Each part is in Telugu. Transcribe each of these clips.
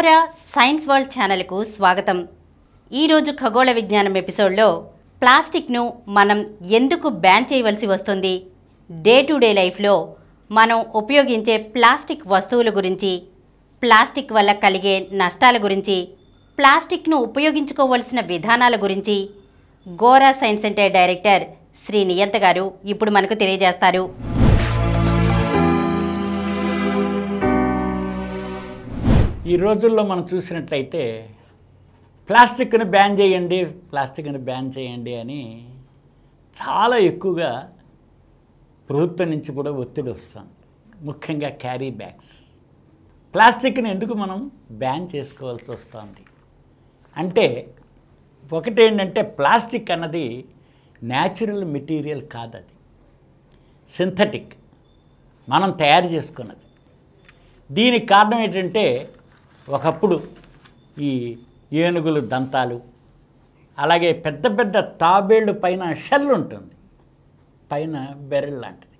గోరా సైన్స్ వరల్డ్ ఛానల్కు స్వాగతం ఈరోజు ఖగోళ విజ్ఞానం ఎపిసోడ్లో ప్లాస్టిక్ను మనం ఎందుకు బ్యాన్ చేయవలసి వస్తుంది డే టు డే లైఫ్లో మనం ఉపయోగించే ప్లాస్టిక్ వస్తువుల గురించి ప్లాస్టిక్ వల్ల కలిగే నష్టాల గురించి ప్లాస్టిక్ను ఉపయోగించుకోవలసిన విధానాల గురించి Gora science center director Shri Niyanta గారు ఇప్పుడు మనకు తెలియజేస్తారు ఈ రోజుల్లో మనం చూసినట్లయితే ప్లాస్టిక్ని బ్యాన్ చేయండి ప్లాస్టిక్ని బ్యాన్ చేయండి అని చాలా ఎక్కువగా ప్రభుత్వం నుంచి కూడా ఒత్తిడి వస్తుంది ముఖ్యంగా క్యారీ బ్యాగ్స్ ప్లాస్టిక్ని ఎందుకు మనం బ్యాన్ చేసుకోవాల్సి వస్తుంది అంటే ఒకటి ఏంటంటే ప్లాస్టిక్ అన్నది న్యాచురల్ మెటీరియల్ కాదు అది సింథటిక్ మనం తయారు చేసుకున్నది దీనికి కారణం ఏంటంటే ఒకప్పుడు ఈ ఏనుగులు దంతాలు అలాగే పెద్ద పెద్ద తాబేళ్ళు పైన షెల్ ఉంటుంది పైన బెరెల్ లాంటిది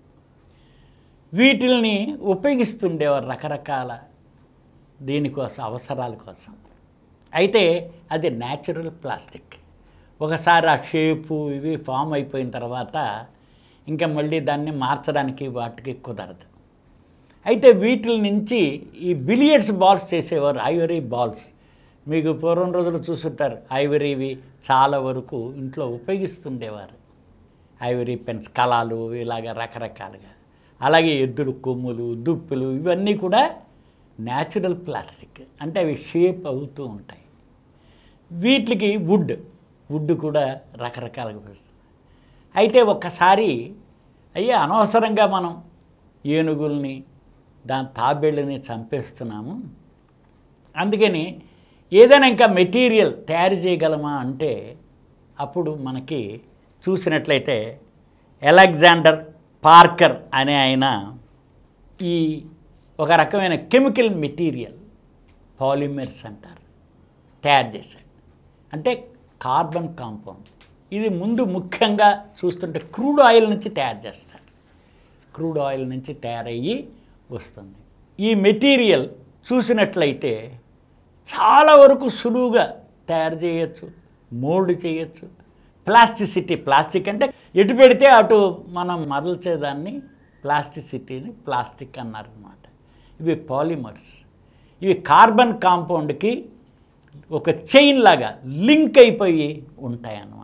వీటిల్ని ఉపయోగిస్తుండేవారు రకరకాల దీనికోసం అవసరాల కోసం అయితే అది న్యాచురల్ ప్లాస్టిక్ ఒకసారి ఆ షేపు ఇవి ఫామ్ అయిపోయిన తర్వాత ఇంకా మళ్ళీ దాన్ని మార్చడానికి వాటికి కుదరదు అయితే వీటి నుంచి ఈ బిలియర్డ్స్ బాల్స్ చేసేవారు ఐవరీ బాల్స్ మీకు పూర్వం రోజులు చూసుంటారు ఐవరీవి చాలా వరకు ఇంట్లో ఉపయోగిస్తుండేవారు ఐవరీ పెన్స్ కళాలు ఇలాగ రకరకాలుగా అలాగే ఎద్దులు కొమ్ములు దుప్పులు ఇవన్నీ కూడా న్యాచురల్ ప్లాస్టిక్ అంటే అవి షేప్ అవుతూ ఉంటాయి వీటికి వుడ్ వుడ్ కూడా రకరకాలుగా వస్తుంది అయితే ఒక్కసారి అయ్యే అనవసరంగా మనం ఏనుగుల్ని దాని తాబేళ్ళని చంపేస్తున్నాము అందుకని ఏదైనా ఇంకా మెటీరియల్ తయారు చేయగలమా అంటే అప్పుడు మనకి చూసినట్లయితే అలెగ్జాండర్ పార్కర్ అనే ఆయన ఈ ఒక రకమైన కెమికల్ మెటీరియల్ పాలిమర్స్ అంటారు తయారు చేశాడు అంటే కార్బన్ కాంపౌండ్ ఇది ముందు ముఖ్యంగా చూస్తుంటే క్రూడ్ ఆయిల్ నుంచి తయారు చేస్తారు క్రూడ్ ఆయిల్ నుంచి తయారయ్యి వస్తుంది ఈ మెటీరియల్ చూసినట్లయితే చాలా వరకు సులువుగా తయారు చేయొచ్చు మోల్డ్ చేయొచ్చు ప్లాస్టిసిటీ ప్లాస్టిక్ అంటే ఎటు పెడితే అటు మనం మరల్చేదాన్ని ప్లాస్టిసిటీని ప్లాస్టిక్ అన్నారనమాట ఇవి పాలిమర్స్ ఇవి కార్బన్ కాంపౌండ్కి ఒక చైన్ లాగా లింక్ అయిపోయి ఉంటాయన్నమాట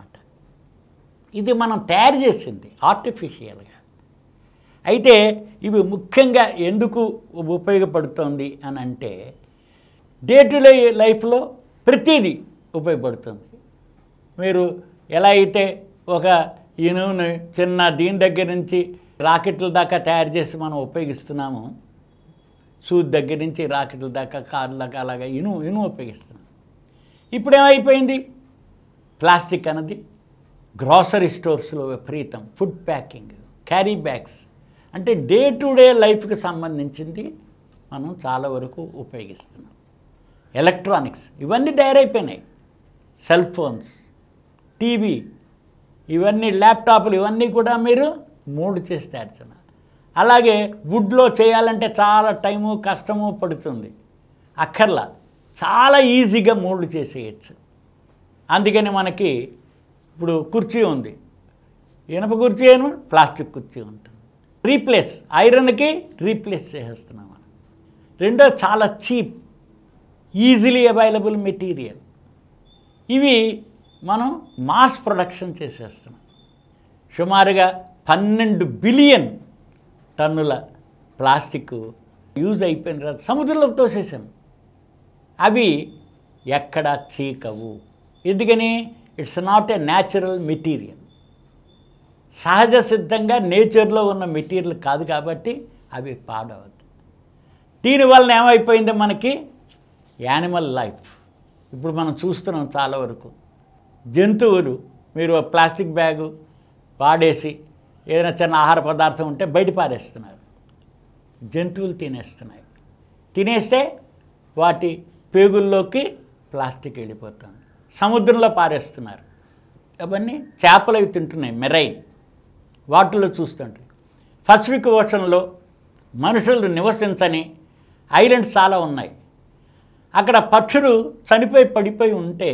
ఇది మనం తయారు చేసింది ఆర్టిఫిషియల్గా అయితే ఇవి ముఖ్యంగా ఎందుకు ఉపయోగపడుతుంది అని అంటే డే టు డే లైఫ్లో ప్రతిదీ ఉపయోగపడుతుంది మీరు ఎలా అయితే ఒక ఇనువుని చిన్న దీని దగ్గర నుంచి రాకెట్ల దాకా తయారు చేసి మనం ఉపయోగిస్తున్నాము సూద్ దగ్గర నుంచి రాకెట్ల దాకా కార్ల దాకా అలాగా ఇనుము ఇనుము ఉపయోగిస్తున్నాం ఇప్పుడు ఏమైపోయింది ప్లాస్టిక్ అన్నది గ్రాసరీ స్టోర్స్లో విపరీతం ఫుడ్ ప్యాకింగ్ క్యారీ బ్యాగ్స్ అంటే డే టు డే లైఫ్కి సంబంధించింది మనం చాలా వరకు ఉపయోగిస్తున్నాం ఎలక్ట్రానిక్స్ ఇవన్నీ తయారైపోయినాయి సెల్ ఫోన్స్ టీవీ ఇవన్నీ ల్యాప్టాప్లు ఇవన్నీ కూడా మీరు మూడు చేసి తయారు చేయాలి అలాగే వుడ్లో చేయాలంటే చాలా టైము కష్టము పడుతుంది అక్కర్లా చాలా ఈజీగా మోల్డ్ చేసేయచ్చు అందుకని మనకి ఇప్పుడు కుర్చీ ఉంది ఇనప కుర్చీ ఏమో ప్లాస్టిక్ కుర్చీ ఉంటుంది రీప్లేస్ ఐరన్కి రీప్లేస్ చేసేస్తున్నాం మనం రెండో చాలా చీప్ ఈజీలీ అవైలబుల్ మెటీరియల్ ఇవి మనం మాస్ ప్రొడక్షన్ చేసేస్తున్నాం సుమారుగా పన్నెండు బిలియన్ టన్నుల ప్లాస్టిక్ యూజ్ అయిపోయిన తర్వాత సముద్రంలో తోసేసాం అవి ఎక్కడ చీకవు ఎందుకని it's not a natural material సహజ సిద్ధంగా నేచర్లో ఉన్న మెటీరియల్ కాదు కాబట్టి అవి పాడవద్దు దీనివల్ల ఏమైపోయింది మనకి యానిమల్ లైఫ్ ఇప్పుడు మనం చూస్తున్నాం చాలా వరకు జంతువులు మీరు ప్లాస్టిక్ బ్యాగు వాడేసి ఏదైనా చిన్న ఆహార పదార్థం ఉంటే బయట పారేస్తున్నారు జంతువులు తినేస్తున్నాయి తినేస్తే వాటి పేగుల్లోకి ప్లాస్టిక్ వెళ్ళిపోతుంది సముద్రంలో పారేస్తున్నారు అవన్నీ చేపలు అవి తింటున్నాయి మెరైన్ వాటిల్లో చూస్తుంటాయి పసిఫిక్ ఓషన్లో మనుషులు నివసించని ఐలాండ్స్ చాలా ఉన్నాయి అక్కడ పక్షులు చనిపోయి పడిపోయి ఉంటే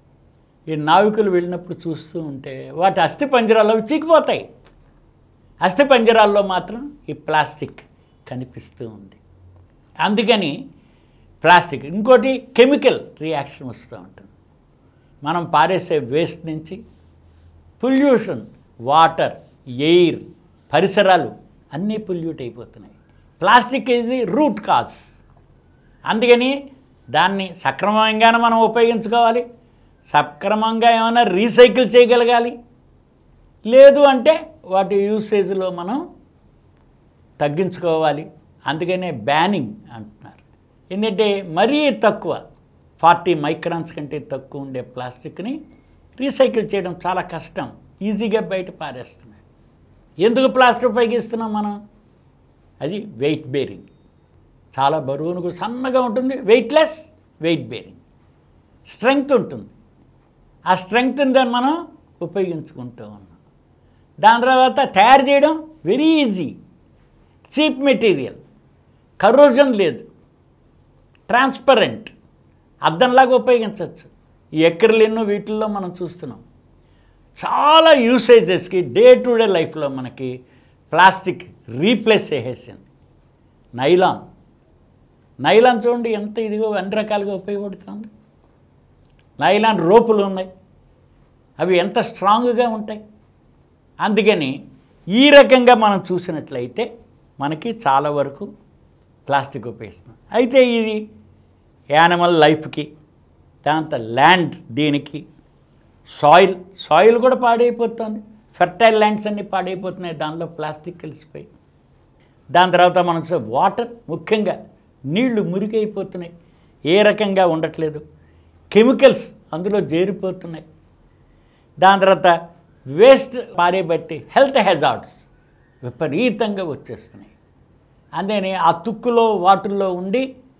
ఈ నావికులు వెళ్ళినప్పుడు చూస్తూ ఉంటే వాటి అస్థి పంజరాలు అవి చీకిపోతాయి అస్థి పంజరాల్లో మాత్రం ఈ ప్లాస్టిక్ కనిపిస్తూ ఉంది అందుకని ప్లాస్టిక్ ఇంకోటి కెమికల్ రియాక్షన్ వస్తూ ఉంటుంది మనం పారేసే వేస్ట్ నుంచి పొల్యూషన్ వాటర్ ఎయిర్ పరిసరాలు అన్నీ పొల్యూట్ అయిపోతున్నాయి plastic is the root cause అందుకని దాన్ని సక్రమంగానే మనం ఉపయోగించుకోవాలి సక్రమంగా ఏమైనా రీసైకిల్ చేయగలగాలి లేదు అంటే వాటి యూసేజ్లో మనం తగ్గించుకోవాలి అందుకనే బ్యానింగ్ అంటున్నారు ఎందుకంటే మరీ తక్కువ ఫార్టీ మైక్రాన్స్ కంటే తక్కువ ఉండే ప్లాస్టిక్ని రీసైకిల్ చేయడం చాలా కష్టం ఈజీగా బయట పారేస్తున్నాయి ఎందుకు ప్లాస్టిక్ ఉపయోగిస్తున్నాం మనం అది వెయిట్ బేరింగ్ చాలా బరువును సన్నగా ఉంటుంది వెయిట్లెస్ వెయిట్ బేరింగ్ స్ట్రెంగ్త్ ఉంటుంది ఆ స్ట్రెంగ్త్ని దాన్ని మనం ఉపయోగించుకుంటూ ఉన్నాం దాని తర్వాత తయారు చేయడం very easy cheap material corrosion లేదు ట్రాన్స్పరెంట్ అద్దంలాగా ఉపయోగించవచ్చు ఈ ఎక్కర్లెన్నో వీటిల్లో మనం చూస్తున్నాం చాలా యూసేజెస్కి డే టు డే లైఫ్లో మనకి ప్లాస్టిక్ రీప్లేస్ చేసేసింది నైలాన్ నైలాన్ చూడండి ఎంత ఇదిగో అన్ని రకాలుగా ఉపయోగపడుతుంది నైలాన్ రోపులు ఉన్నాయి అవి ఎంత స్ట్రాంగ్గా ఉంటాయి అందుకని ఈ రకంగా మనం చూసినట్లయితే మనకి చాలా వరకు ప్లాస్టిక్ ఉపయోగిస్తున్నాం అయితే ఇది యానిమల్ లైఫ్కి దాంతో ల్యాండ్ దీనికి సాయిల్ సాయిల్ కూడా పాడైపోతుంది ఫెర్టైల్ ల్యాండ్స్ అన్నీ పాడైపోతున్నాయి దానిలో ప్లాస్టిక్ కలిసిపోయి దాని తర్వాత మనం చూసే వాటర్ ముఖ్యంగా నీళ్లు మురికైపోతున్నాయి ఏ రకంగా ఉండట్లేదు కెమికల్స్ అందులో చేరిపోతున్నాయి దాని తర్వాత వేస్ట్ పారేబట్టి హెల్త్ హెజార్డ్స్ విపరీతంగా వచ్చేస్తున్నాయి అందుకని ఆ తుక్కులో వాటిల్లో ఉండి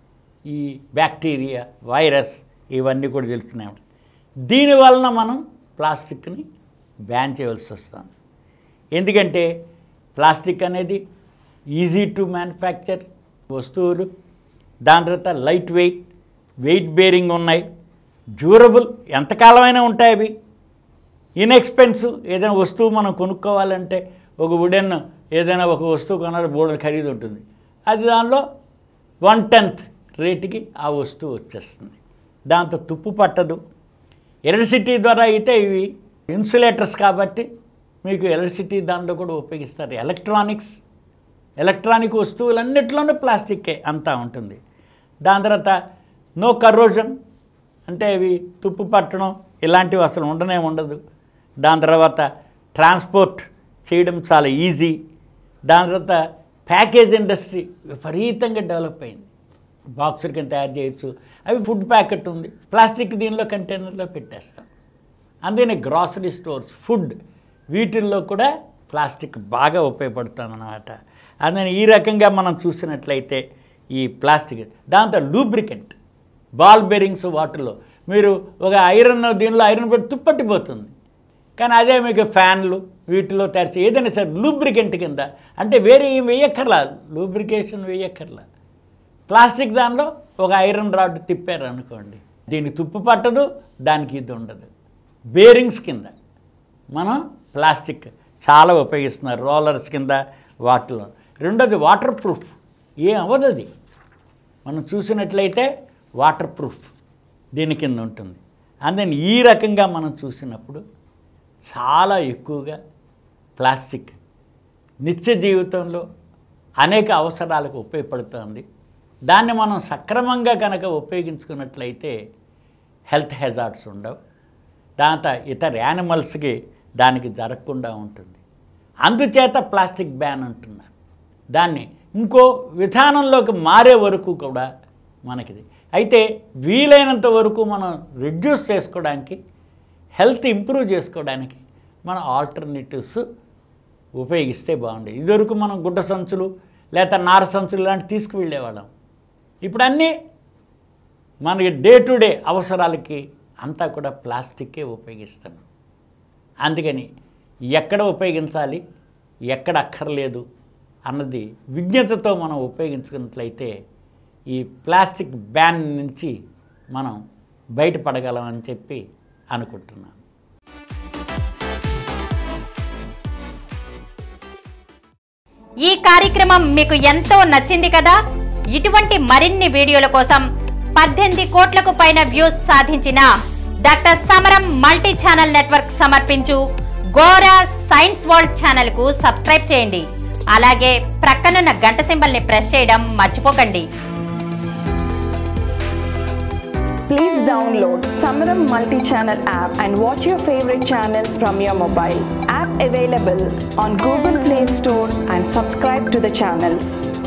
ఈ బ్యాక్టీరియా వైరస్ ఇవన్నీ కూడా తెలుస్తున్నాయి దీని వలన మనం ప్లాస్టిక్ని బ్యాన్ చేయవలసి వస్తుంది ఎందుకంటే ప్లాస్టిక్ అనేది ఈజీ టు మ్యానుఫ్యాక్చర్ వస్తువులు దాని తర్వాత లైట్ వెయిట్ వెయిట్ బేరింగ్ ఉన్నాయి డ్యూరబుల్ ఎంతకాలమైనా ఉంటాయి అవి ఇన్ఎక్స్పెన్సివ్ ఏదైనా వస్తువు మనం కొనుక్కోవాలంటే ఒక వుడెన్ ఏదైనా ఒక వస్తువు కొనాలి బోర్డు ఖరీదు ఉంటుంది అది దానిలో వన్ టెన్త్ రేటుకి ఆ వస్తువు వచ్చేస్తుంది దాంతో తుప్పు పట్టదు ఎలక్ట్రిసిటీ ద్వారా అయితే ఇవి ఇన్సులేటర్స్ కాబట్టి మీకు ఎలక్ట్రిసిటీ దానిలో కూడా ఉపయోగిస్తారు ఎలక్ట్రానిక్స్ ఎలక్ట్రానిక్ వస్తువులన్నిటిలోనూ ప్లాస్టిక్కే అంతా ఉంటుంది దాని తర్వాత నో కరోజన్ అంటే ఇవి తుప్పు పట్టడం ఇలాంటివి అసలు ఉండనే ఉండదు దాని తర్వాత ట్రాన్స్పోర్ట్ చేయడం చాలా ఈజీ దాని తర్వాత ప్యాకేజ్ ఇండస్ట్రీ విపరీతంగా డెవలప్ అయింది బాక్సుల కింద తయారు చేయొచ్చు అవి ఫుడ్ ప్యాకెట్ ఉంది ప్లాస్టిక్ దీనిలో కంటైనర్లో పెట్టేస్తాం అందుకని గ్రాసరీ స్టోర్స్ ఫుడ్ వీటిల్లో కూడా ప్లాస్టిక్ బాగా ఉపయోగపడుతుంది అన్నమాట అందుకని ఈ రకంగా మనం చూసినట్లయితే ఈ ప్లాస్టిక్ దాంతో లూబ్రికెంట్ బాల్ బేరింగ్స్ వాటిల్లో మీరు ఒక ఐరన్ దీనిలో ఐరన్ పెట్టి తుప్పట్టిపోతుంది కానీ అదే మీకు ఫ్యాన్లు వీటిలో తయారు చే- ఏదైనా సరే లూబ్రికెంట్ కింద అంటే వేరే ఏం వేయక్కర్లా లూబ్రికేషన్ వేయక్కర్లా ప్లాస్టిక్ దానిలో ఒక ఐరన్ రాడ్ తిప్పారు అనుకోండి దీనికి తుప్పు పట్టదు దానికి ఇది ఉండదు బేరింగ్స్ కింద మనం ప్లాస్టిక్ చాలా ఉపయోగిస్తున్నారు రోలర్స్ కింద వాటిలో రెండోది వాటర్ ప్రూఫ్ ఏం అవ్వదు అది మనం చూసినట్లయితే వాటర్ ప్రూఫ్ దీని కింద ఉంటుంది అందుకని ఈ రకంగా మనం చూసినప్పుడు చాలా ఎక్కువగా ప్లాస్టిక్ నిత్య జీవితంలో అనేక అవసరాలకు ఉపయోగపడుతుంది దాన్ని మనం సక్రమంగా కనుక ఉపయోగించుకున్నట్లయితే హెల్త్ హెజార్డ్స్ ఉండవు దాంతో ఇతర యానిమల్స్కి దానికి జరగకుండా ఉంటుంది అందుచేత ప్లాస్టిక్ బ్యాన్ అంటున్నారు దాన్ని ఇంకో విధానంలోకి మారే వరకు కూడా మనకిది అయితే వీలైనంత వరకు మనం రిడ్యూస్ చేసుకోవడానికి హెల్త్ ఇంప్రూవ్ చేసుకోవడానికి మన ఆల్టర్నేటివ్స్ ఉపయోగిస్తే బాగుండేది ఇదివరకు మనం గుడ్డ సంచులు లేదా నార సంచులు ఇలాంటి తీసుకువెళ్ళేవాళ్ళం ఇప్పుడు అన్నీ మనకి డే టు డే అవసరాలకి అంతా కూడా ప్లాస్టిక్కే ఉపయోగిస్తున్నాం అందుకని ఎక్కడ ఉపయోగించాలి ఎక్కడ అక్కర్లేదు అన్నది విజ్ఞతతో మనం ఉపయోగించుకున్నట్లయితే ఈ ప్లాస్టిక్ బ్యాన్ నుంచి మనం బయటపడగలమని చెప్పి అనుకుంటున్నాను ఈ కార్యక్రమం మీకు ఎంతో నచ్చింది కదా ఇటువంటి మరిన్ని వీడియోల కోసం పద్దెనిమిది కోట్లకు పైన వ్యూస్ సాధించిన డాక్టర్ సమరం మల్టీ ఛానల్ నెట్వర్క్ సమర్పించు గోరా సైన్స్ వరల్డ్ ఛానల్ కు సబ్స్క్రైబ్ చేయండి అలాగే ప్రక్కనున్న గంట సింబల్ ని ప్రెస్ చేయడం మర్చిపోకండి Please download Samaram multi-channel app and watch your favorite channels from your mobile. App available on Google Play Store and subscribe to the channels.